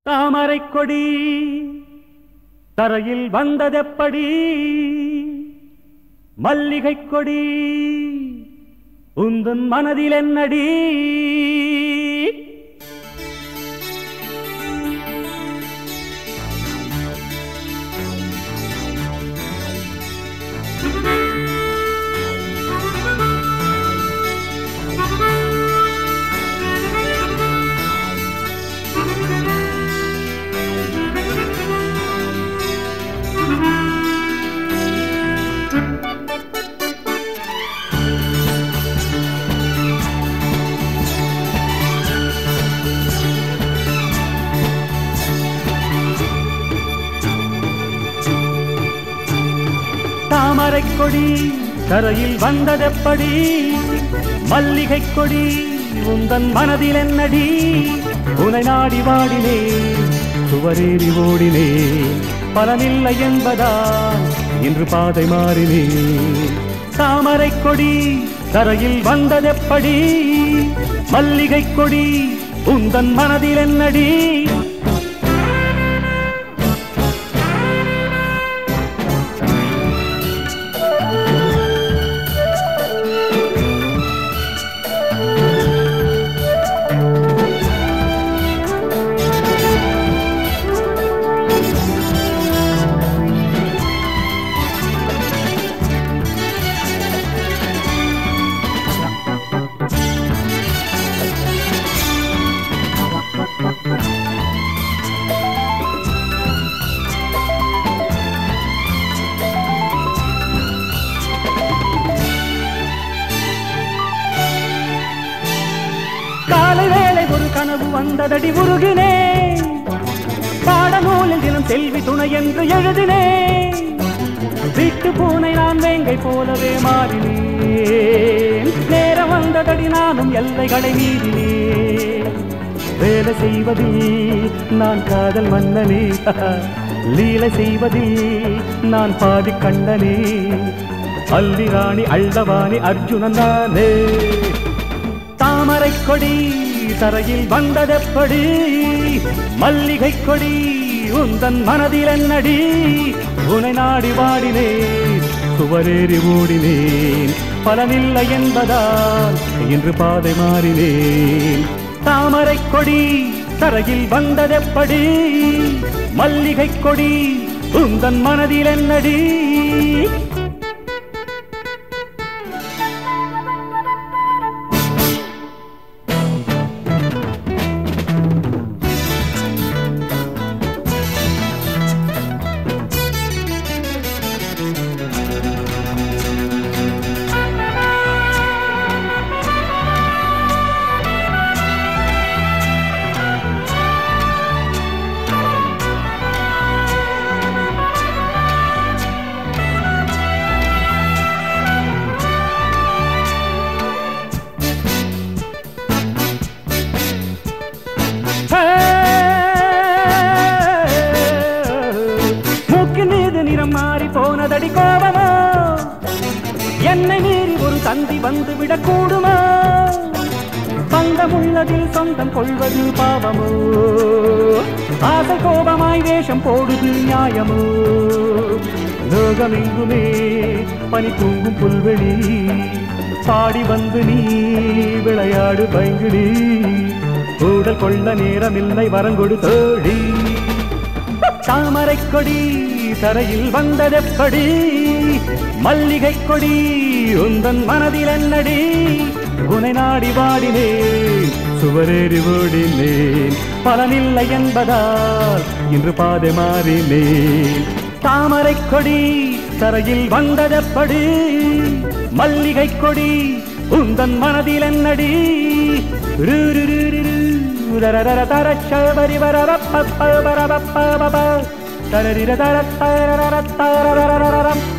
தாமரை கொடி தரையில் வந்ததெப்படி மல்லிகை கொடி உந்தன் மனதில் என்னடி தாமரை கொடி தரையில் வந்ததெப்படி மல்லிகை கொடி உந்தன் மனதில் என்னடி உனை நாடி வாடினே சுவரேறி ஓடினே பலனில்லை என்பதால் இன்று பாதை மாறினே தாமரை கொடி தரையில் வந்ததெப்படி மல்லிகை கொடி உந்தன் மனதில் என்னடி காலை வேளை ஒரு கனவு வந்ததடி உருகினே பாடநூலில் தினம் செல்வி துணை என்று எழுதினே விட்டு பூனை நான் வேங்கை போலவே மாறினேன் நேரம் வந்ததடி நானும் எல்லைகளை மீறினேன் வேலை செய்வதில் நான் காதல் மன்னனே லீலை செய்வதில் நான் பாதி கண்டனே அல்லி ராணி அள்ளவாணி அர்ஜுனன் தானே தாமரை கொடி தரையில் வந்ததெப்படி மல்லிகை கொடி உந்தன் மனதில் என்னடி உனை நாடி வாடினேன் சுவரேறி ஓடினேன் பலனில்லை என்பதால் இன்று பாதை மாறினேன் தாமரை கொடி தரையில் வந்ததெப்படி மல்லிகை கொடி உந்தன் மனதில் என்னடி மூக்கு மீது நிறம் மாறி போனதடி கோபமோ என்னை மீறி ஒரு தந்தி வந்து விடக்கூடுமோ பந்தமுள்ளதில் சொந்தம் கொள்வது பாவமோ ஆசை கோபமாய் வேஷம் போடுது நியாயமோ லோகமெங்குமே பனி தூங்கும் புல்வெளி பாடி வந்து நீ விளையாடு பைங்கிடி ஊடல் கொள்ள நேரமில்லை வரங்கொடு தோழி தாமரை கொடி தரையில் வந்ததெப்படி மல்லிகை கொடி உந்தன் மனதில் என்னடி உனை நாடி வாடினேன் சுவரேறி ஓடினேன் பலனில்லை என்பதால் இன்று பாதை மாறினேன் தாமரை கொடி தரையில் வந்ததெப்படி மல்லிகை கொடி உந்தன் மனதில் என்னடி ரு ரு ரு ரு ரு. ரரரர தரச்ச பரி வரரப்ப ப பரபப்ப பப. தரரிர தரத்த ரரரத்த ரரரரரம்.